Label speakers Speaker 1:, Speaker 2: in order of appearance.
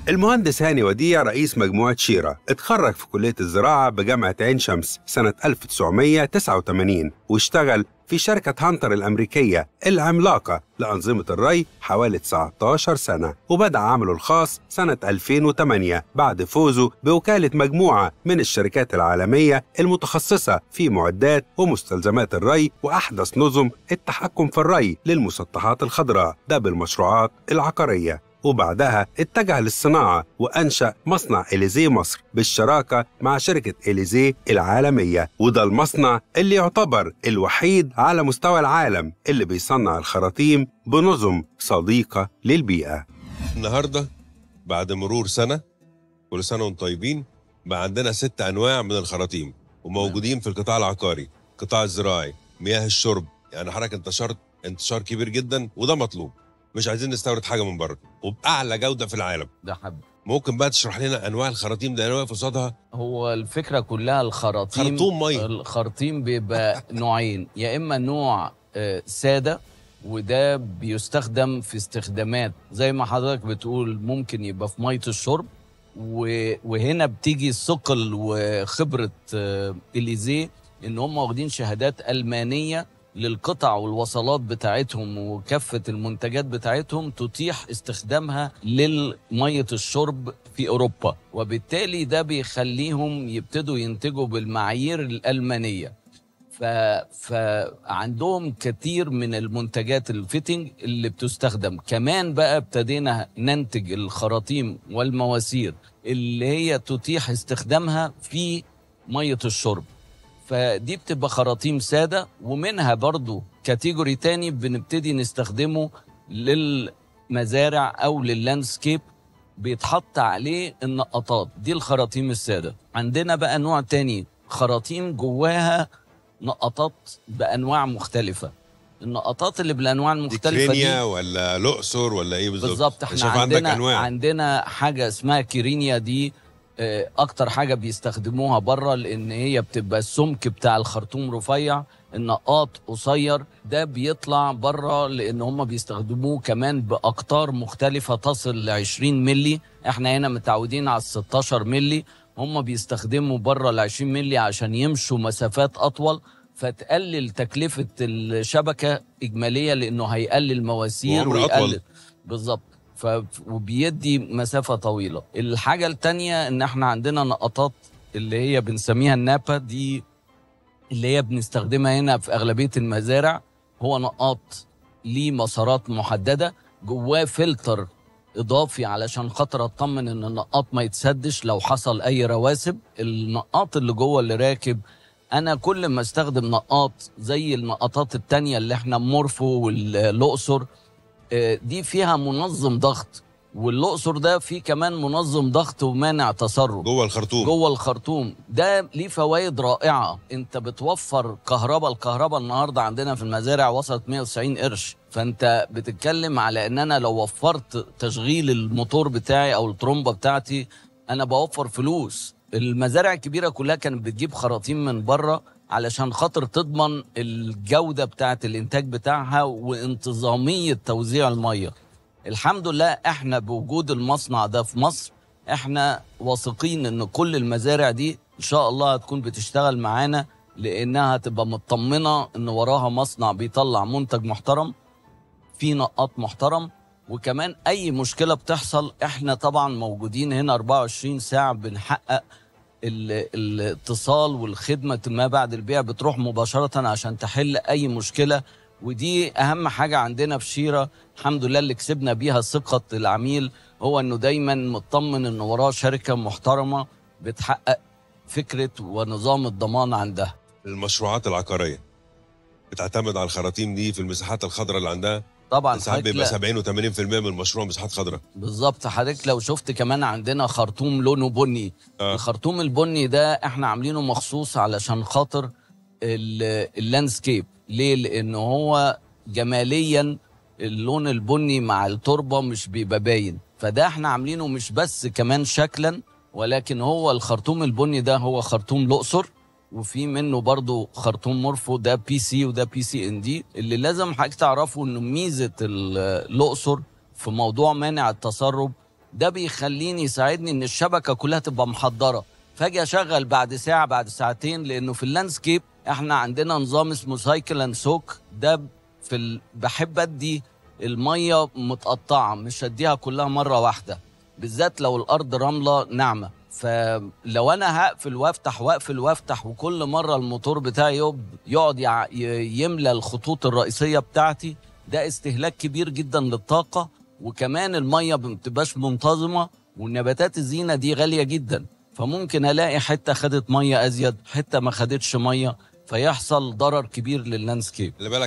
Speaker 1: المهندس هاني وديع رئيس مجموعة شيرة اتخرج في كلية الزراعة بجامعة عين شمس سنة 1989 واشتغل في شركة هانتر الأمريكية العملاقة لأنظمة الري حوالي 19 سنة وبدأ عمله الخاص سنة 2008 بعد فوزه بوكالة مجموعة من الشركات العالمية المتخصصة في معدات ومستلزمات الري وأحدث نظم التحكم في الري للمسطحات الخضراء ده بالمشروعات العقارية وبعدها اتجه للصناعة وأنشأ مصنع إليزيه مصر بالشراكة مع شركة إليزيه العالمية وده المصنع اللي يعتبر الوحيد على مستوى العالم اللي بيصنع الخراطيم بنظم صديقة للبيئة
Speaker 2: النهارده بعد مرور سنه كل سنه وانتم طيبين بقى عندنا ست انواع من الخراطيم وموجودين في القطاع العقاري القطاع الزراعي مياه الشرب يعني حضرتك انتشرت انتشار كبير جدا وده مطلوب مش عايزين نستورد حاجه من بره وباعلى جوده في العالم
Speaker 3: ده حب
Speaker 2: ممكن بقى تشرح لنا انواع الخراطيم ده انا واقف قصادها
Speaker 3: هو الفكره كلها الخراطيم
Speaker 2: خرطوم ميه
Speaker 3: الخراطيم بيبقى نوعين يا اما نوع آه، ساده وده بيستخدم في استخدامات زي ما حضرتك بتقول ممكن يبقى في ميه الشرب و- وهنا بتيجي الثقل وخبره آه، اليزيه ان هم واخدين شهادات المانيه للقطع والوصلات بتاعتهم وكافه المنتجات بتاعتهم تتيح استخدامها للميه الشرب في اوروبا وبالتالي ده بيخليهم يبتدوا ينتجوا بالمعايير الالمانيه ف... فعندهم كتير من المنتجات الفيتنج اللي بتستخدم كمان بقى ابتدينا ننتج الخراطيم والمواسير اللي هي تتيح استخدامها في مية الشرب فدي بتبقى خراطيم سادة ومنها برضو كاتيجوري تاني بنبتدي نستخدمه للمزارع أو لللاندسكيب بيتحط عليه النقطات دي الخراطيم السادة عندنا بقى نوع تاني خراطيم جواها نقطات بانواع مختلفه النقطات اللي بالانواع
Speaker 2: دي
Speaker 3: المختلفه
Speaker 2: كينيا
Speaker 3: دي
Speaker 2: ولا الاقصر ولا ايه بالظبط
Speaker 3: بالظبط
Speaker 2: أنا
Speaker 3: احنا
Speaker 2: شايف عندك
Speaker 3: عندنا
Speaker 2: انواع
Speaker 3: عندنا حاجه اسمها كيرينيا دي آه، اكتر حاجه بيستخدموها بره لان هي بتبقى السمك بتاع الخرطوم رفيع النقاط قصير ده بيطلع بره لان هم بيستخدموه كمان باقطار مختلفه تصل ل 20 ملي احنا هنا متعودين على ال 16 ملي هم بيستخدموا بره ال 20 ملي عشان يمشوا مسافات اطول فتقلل تكلفه الشبكه اجماليه لانه هيقلل مواسير
Speaker 2: وعمر أطول.
Speaker 3: ويقلل بالظبط ف... وبيدي مسافة طويلة الحاجة التانية ان احنا عندنا نقطات اللي هي بنسميها النابا دي اللي هي بنستخدمها هنا في أغلبية المزارع هو نقاط ليه مسارات محددة جواه فلتر إضافي علشان خاطر أطمن إن النقاط ما يتسدش لو حصل أي رواسب النقاط اللي جوه اللي راكب أنا كل ما استخدم نقاط زي النقاطات التانية اللي احنا مورفو والأقصر آه، دي فيها منظم ضغط والاقصر ده فيه كمان منظم ضغط ومانع تسرب
Speaker 2: جوه الخرطوم
Speaker 3: جوه الخرطوم ده ليه فوائد رائعه انت بتوفر كهرباء الكهرباء النهارده عندنا في المزارع وصلت 190 قرش فانت بتتكلم على ان انا لو وفرت تشغيل الموتور بتاعي او الترومبه بتاعتي انا بوفر فلوس المزارع الكبيره كلها كانت بتجيب خراطيم من بره علشان خاطر تضمن الجوده بتاعه الانتاج بتاعها وانتظاميه توزيع الميه الحمد لله احنا بوجود المصنع ده في مصر احنا واثقين ان كل المزارع دي ان شاء الله هتكون بتشتغل معانا لانها هتبقى مطمنه ان وراها مصنع بيطلع منتج محترم في نقاط محترم وكمان اي مشكله بتحصل احنا طبعا موجودين هنا 24 ساعه بنحقق ال- الاتصال والخدمه ما بعد البيع بتروح مباشره عشان تحل اي مشكله ودي اهم حاجه عندنا في شيره الحمد لله اللي كسبنا بيها ثقه العميل هو انه دايما مطمن انه وراه شركه محترمه بتحقق فكره ونظام الضمان عندها
Speaker 2: المشروعات العقاريه بتعتمد على الخراطيم دي في المساحات الخضراء اللي عندها
Speaker 3: طبعا
Speaker 2: ساعات
Speaker 3: حضرتك
Speaker 2: بيبقى
Speaker 3: لا-
Speaker 2: 70 و80% من المشروع مساحات خضراء
Speaker 3: بالظبط حضرتك لو شفت كمان عندنا خرطوم لونه بني
Speaker 2: آه.
Speaker 3: الخرطوم البني ده احنا عاملينه مخصوص علشان خاطر ال- اللاندسكيب ليه لان هو جماليا اللون البني مع التربه مش بيبقى باين فده احنا عاملينه مش بس كمان شكلا ولكن هو الخرطوم البني ده هو خرطوم الاقصر وفي منه برضو خرطوم مورفو ده بي سي وده بي سي ان دي اللي لازم حضرتك تعرفوا انه ميزه ال- الاقصر في موضوع مانع التسرب ده بيخليني يساعدني ان الشبكه كلها تبقى محضره فاجي اشغل بعد ساعه بعد ساعتين لانه في اللاندسكيب احنا عندنا نظام اسمه سايكل اند سوك ده في ال... بحب ادي الميه متقطعه مش اديها كلها مره واحده بالذات لو الارض رمله ناعمه فلو انا هقفل وافتح واقفل وافتح وكل مره الموتور بتاعي يب- يقعد يع- ي- يملى الخطوط الرئيسيه بتاعتي ده استهلاك كبير جدا للطاقه وكمان الميه ما بتبقاش منتظمه والنباتات الزينه دي غاليه جدا فممكن الاقي حته خدت ميه ازيد حته ما خدتش ميه فيحصل ضرر كبير لللاندسكيب
Speaker 2: خلي بالك